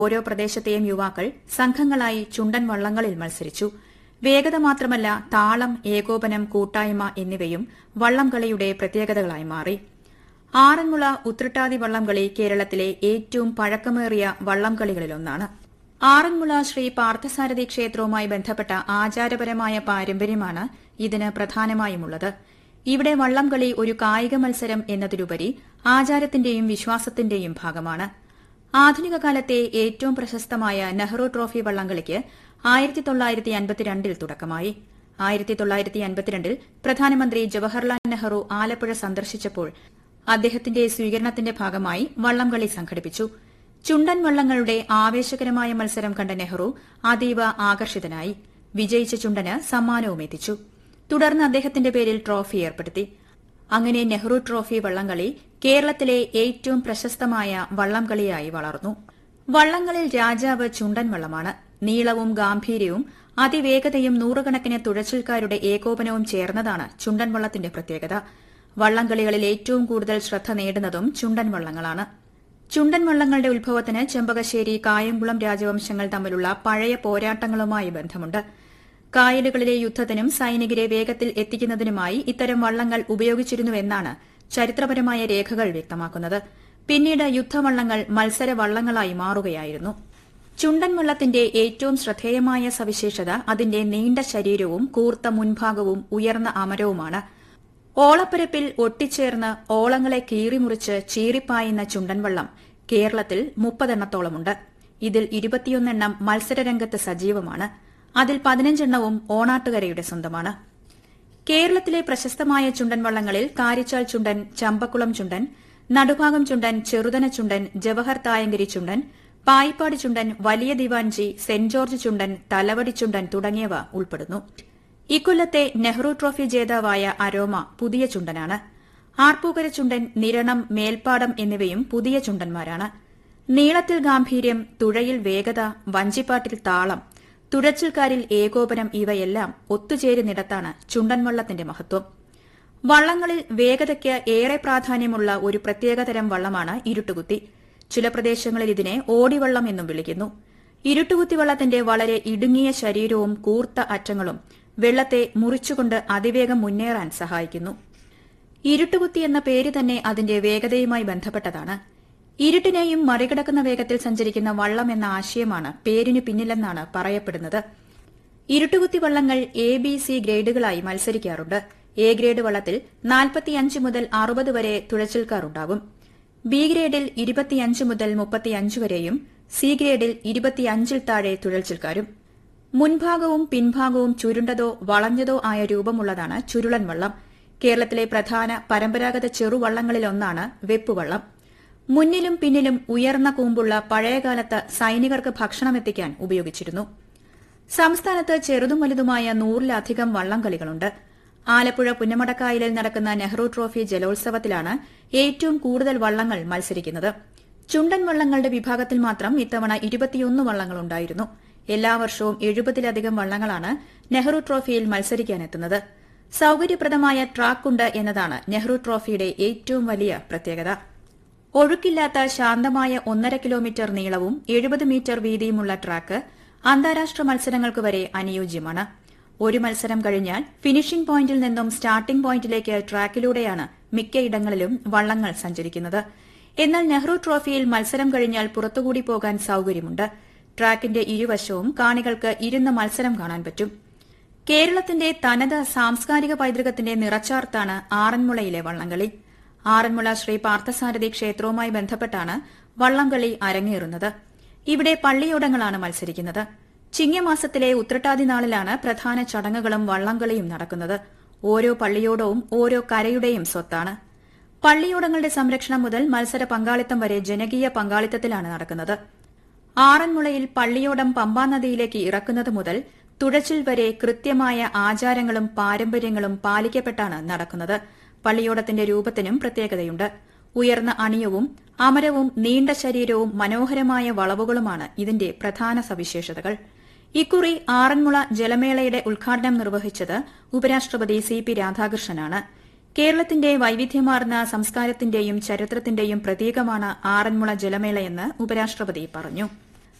ഓരോ പ്രദേശത്തെയും യുവാക്കൾ സംഘങ്ങളായി ചുണ്ടൻ വള്ളങ്ങളിൽ മത്സരിച്ചു വേഗത മാത്രമല്ല താളം ഏകോപനം കൂട്ടായ്മ എന്നിവയും വള്ളംകളിയുടെ പ്രത്യേകതകളായി മാറി ആറന്മുള ഉത്രട്ടാതി വള്ളംകളി കേരളത്തിലെ ഏറ്റവും പഴക്കമേറിയ വള്ളംകളികളിലൊന്നാണ് ആറന്മുള ശ്രീ പാർത്ഥസാരഥി ക്ഷേത്രവുമായി ബന്ധപ്പെട്ട ആചാരപരമായ പാരമ്പര്യമാണ് ഇതിന് പ്രധാനമായുമുള്ളത് ഇവിടെ വള്ളംകളി ഒരു കായിക മത്സരം എന്നതിലുപരി ആചാരത്തിന്റെയും വിശ്വാസത്തിന്റെയും ഭാഗമാണ് ആധുനിക കാലത്തെ ഏറ്റവും പ്രശസ്തമായ നെഹ്റു ട്രോഫി വള്ളംകളിക്ക് ആയിരത്തി തൊള്ളായിരത്തി അൻപത്തിരണ്ടിൽ തുടക്കമായി ആയിരത്തി തൊള്ളായിരത്തി അൻപത്തിരണ്ടിൽ പ്രധാനമന്ത്രി ജവഹർലാൽ നെഹ്റു ആലപ്പുഴ സന്ദർശിച്ചപ്പോൾ അദ്ദേഹത്തിന്റെ സ്വീകരണത്തിന്റെ ഭാഗമായി വള്ളംകളി സംഘടിപ്പിച്ചു ചുണ്ടൻ വള്ളങ്ങളുടെ ആവേശകരമായ മത്സരം കണ്ട നെഹ്റു അതീവ ആകർഷിതനായി വിജയിച്ച ചുണ്ടന് സമ്മാനവും എത്തിച്ചു തുടർന്ന് അദ്ദേഹത്തിന്റെ പേരിൽ ട്രോഫി ഏർപ്പെടുത്തി അങ്ങനെ നെഹ്റു ട്രോഫി വള്ളംകളി കേരളത്തിലെ ഏറ്റവും പ്രശസ്തമായ വള്ളംകളിയായി വളർന്നു വള്ളങ്ങളിൽ രാജാവ് ചുണ്ടൻ വള്ളമാണ് നീളവും ഗാംഭീര്യവും അതിവേഗതയും നൂറുകണക്കിന് തുഴച്ചിൽക്കാരുടെ ഏകോപനവും ചേർന്നതാണ് ചുണ്ടൻ വള്ളത്തിന്റെ പ്രത്യേകത വള്ളംകളികളിൽ ഏറ്റവും കൂടുതൽ ശ്രദ്ധ നേടുന്നതും ചുണ്ടൻ വള്ളങ്ങളാണ് ചുണ്ടൻ വള്ളങ്ങളുടെ ഉത്ഭവത്തിന് ചെമ്പകശ്ശേരി കായംകുളം രാജവംശങ്ങൾ തമ്മിലുള്ള പഴയ പോരാട്ടങ്ങളുമായി ബന്ധമുണ്ട് കായലുകളിലെ യുദ്ധത്തിനും സൈനികരെ വേഗത്തിൽ എത്തിക്കുന്നതിനുമായി ഇത്തരം വള്ളങ്ങൾ ഉപയോഗിച്ചിരുന്നുവെന്നാണ് ചരിത്രപരമായ രേഖകൾ വ്യക്തമാക്കുന്നത് പിന്നീട് യുദ്ധവള്ളങ്ങൾ മത്സര വള്ളങ്ങളായി മാറുകയായിരുന്നു ചുണ്ടൻ വള്ളത്തിന്റെ ഏറ്റവും ശ്രദ്ധേയമായ സവിശേഷത അതിന്റെ നീണ്ട ശരീരവും കൂർത്ത മുൻഭാഗവും ഉയർന്ന അമരവുമാണ് ഓളപ്പരപ്പിൽ ഒട്ടിച്ചേർന്ന് ഓളങ്ങളെ കീറിമുറിച്ച് ചീറിപ്പായുന്ന ചുണ്ടൻവള്ളം കേരളത്തിൽ മുപ്പതെണ്ണത്തോളമുണ്ട് ഇതിൽ ഇരുപത്തിയൊന്നെണ്ണം മത്സരരംഗത്ത് സജീവമാണ് അതിൽ പതിനഞ്ചെണ്ണവും ഓണാട്ടുകരയുടെ സ്വന്തമാണ് കേരളത്തിലെ പ്രശസ്തമായ ചുണ്ടൻ വള്ളങ്ങളിൽ കാരിച്ചാൽ ചുണ്ടൻ ചമ്പക്കുളം ചുണ്ടൻ നടുഭാഗം ചുണ്ടൻ ചെറുതന ചുണ്ടൻ ജവഹർ തായങ്കരി ചുണ്ടൻ പായിപ്പാട് ചുണ്ടൻ വലിയ ദിവാൻജി സെന്റ് ജോർജ് ചുണ്ടൻ തലവടി ചുണ്ടൻ തുടങ്ങിയവ ഉൾപ്പെടുന്നു ഇക്കൊല്ലത്തെ നെഹ്റു ട്രോഫി ജേതാവായ അരോമ പുതിയ ചുണ്ടനാണ് ആർപ്പൂക്കര ചുണ്ടൻ നിരണം മേൽപ്പാടം എന്നിവയും പുതിയ ചുണ്ടന്മാരാണ് നീളത്തിൽ ഗാംഭീര്യം തുഴയിൽ വേഗത വഞ്ചിപ്പാട്ടിൽ താളം തുഴച്ചിൽക്കാരിൽ ഏകോപനം ഇവയെല്ലാം ഒത്തുചേരുന്നിടത്താണ് ചുണ്ടൻവള്ളത്തിന്റെ മഹത്വം വള്ളങ്ങളിൽ വേഗതയ്ക്ക് ഏറെ പ്രാധാന്യമുള്ള ഒരു പ്രത്യേകതരം വള്ളമാണ് ഇരുട്ടുകുത്തി ചില പ്രദേശങ്ങളിൽ ഇതിനെ ഓടിവള്ളം എന്നും വിളിക്കുന്നു ഇരുട്ടുകുത്തി വള്ളത്തിന്റെ വളരെ ഇടുങ്ങിയ ശരീരവും കൂർത്ത അറ്റങ്ങളും വെള്ളത്തെ മുറിച്ചുകൊണ്ട് അതിവേഗം മുന്നേറാൻ സഹായിക്കുന്നു ഇരുട്ടുകുത്തി എന്ന പേര് തന്നെ അതിന്റെ വേഗതയുമായി ബന്ധപ്പെട്ടതാണ് ഇരുട്ടിനെയും മറികടക്കുന്ന വേഗത്തിൽ സഞ്ചരിക്കുന്ന വള്ളം എന്ന ആശയമാണ് പേരിനു പിന്നിലെന്നാണ് പറയപ്പെടുന്നത് ഇരുട്ടുകുത്തി വള്ളങ്ങൾ എ ബി സി ഗ്രേഡുകളായി മത്സരിക്കാറുണ്ട് എ ഗ്രേഡ് വള്ളത്തിൽ നാൽപ്പത്തിയഞ്ച് മുതൽ അറുപത് വരെ തുഴച്ചിൽക്കാറുണ്ടാകും ബി ഗ്രേഡിൽ ഇരുപത്തിയഞ്ച് മുതൽ മുപ്പത്തിയഞ്ച് വരെയും സി ഗ്രേഡിൽ ഇരുപത്തിയഞ്ചിൽ താഴെ തുഴച്ചിൽക്കാരും മുൻഭാഗവും പിൻഭാഗവും ചുരുണ്ടതോ വളഞ്ഞതോ ആയ രൂപമുള്ളതാണ് ചുരുളൻ വള്ളം കേരളത്തിലെ പ്രധാന പരമ്പരാഗത ചെറുവള്ളങ്ങളിലൊന്നാണ് വെപ്പുവള്ളം മുന്നിലും പിന്നിലും ഉയർന്ന കൂമ്പുള്ള പഴയകാലത്ത് സൈനികർക്ക് ഭക്ഷണമെത്തിക്കാൻ ഉപയോഗിച്ചിരുന്നു സംസ്ഥാനത്ത് ചെറുതും വലുതുമായ നൂറിലധികം വള്ളംകളികളുണ്ട് ആലപ്പുഴ പുന്നമടക്കായലിൽ നടക്കുന്ന നെഹ്റു ട്രോഫി ജലോത്സവത്തിലാണ് ഏറ്റവും കൂടുതൽ വള്ളങ്ങൾ മത്സരിക്കുന്നത് ചുണ്ടൻ വള്ളങ്ങളുടെ വിഭാഗത്തിൽ മാത്രം ഇത്തവണ ഇരുപത്തിയൊന്ന് വള്ളങ്ങളുണ്ടായിരുന്നു എല്ലാ വർഷവും എഴുപതിലധികം വള്ളങ്ങളാണ് നെഹ്റു ട്രോഫിയിൽ മത്സരിക്കാനെത്തുന്നത് സൌകര്യപ്രദമായ ട്രാക്കുണ്ട് എന്നതാണ് നെഹ്റു ട്രോഫിയുടെ ഏറ്റവും വലിയ പ്രത്യേകത ഒഴുക്കില്ലാത്ത ശാന്തമായ ഒന്നര കിലോമീറ്റർ നീളവും എഴുപത് മീറ്റർ വീതിയുമുള്ള ട്രാക്ക് അന്താരാഷ്ട്ര മത്സരങ്ങൾക്ക് വരെ അനുയോജ്യമാണ് ഒരു മത്സരം കഴിഞ്ഞാൽ ഫിനിഷിംഗ് പോയിന്റിൽ നിന്നും സ്റ്റാർട്ടിംഗ് പോയിന്റിലേക്ക് ട്രാക്കിലൂടെയാണ് മിക്കയിടങ്ങളിലും വള്ളങ്ങൾ സഞ്ചരിക്കുന്നത് എന്നാൽ നെഹ്റു ട്രോഫിയിൽ മത്സരം കഴിഞ്ഞാൽ പുറത്തുകൂടി പോകാൻ സൌകര്യമുണ്ട് ട്രാക്കിന്റെ ഇരുവശവും കാണികൾക്ക് ഇരുന്ന് മത്സരം കാണാൻ പറ്റും കേരളത്തിന്റെ തനത് സാംസ്കാരിക പൈതൃകത്തിന്റെ നിറച്ചാർത്താണ് ആറന്മുളയിലെ വള്ളംകളി ആറന്മുള ശ്രീ പാർത്ഥസാരഥി ക്ഷേത്രവുമായി ബന്ധപ്പെട്ടാണ് വള്ളംകളി അരങ്ങേറുന്നത് ഇവിടെ പള്ളിയോടങ്ങളാണ് മത്സരിക്കുന്നത് ചിങ്ങമാസത്തിലെ ഉത്രട്ടാതി നാളിലാണ് പ്രധാന ചടങ്ങുകളും വള്ളംകളിയും നടക്കുന്നത് ഓരോ പള്ളിയോടവും ഓരോ കരയുടെയും സ്വത്താണ് പള്ളിയോടങ്ങളുടെ സംരക്ഷണം മുതൽ മത്സര പങ്കാളിത്തം വരെ ജനകീയ പങ്കാളിത്തത്തിലാണ് നടക്കുന്നത് ആറന്മുളയിൽ പള്ളിയോടം പമ്പാനദിയിലേക്ക് ഇറക്കുന്നത് മുതൽ തുഴച്ചിൽ വരെ കൃത്യമായ ആചാരങ്ങളും പാരമ്പര്യങ്ങളും പാലിക്കപ്പെട്ടാണ് നടക്കുന്നത് പള്ളിയോടത്തിന്റെ രൂപത്തിനും പ്രത്യേകതയുണ്ട് ഉയർന്ന അണിയവും അമരവും നീണ്ട ശരീരവും മനോഹരമായ വളവുകളുമാണ് ഇതിന്റെ പ്രധാന സവിശേഷതകൾ ഇക്കുറി ആറന്മുള ജലമേളയുടെ ഉദ്ഘാടനം നിർവഹിച്ചത് ഉപരാഷ്ട്രപതി സി പി രാധാകൃഷ്ണനാണ് കേരളത്തിന്റെ വൈവിധ്യമാർന്ന സംസ്കാരത്തിന്റെയും ചരിത്രത്തിന്റെയും പ്രതീകമാണ് ആറന്മുള ജലമേളയെന്ന് ഉപരാഷ്ട്രപതി പറഞ്ഞു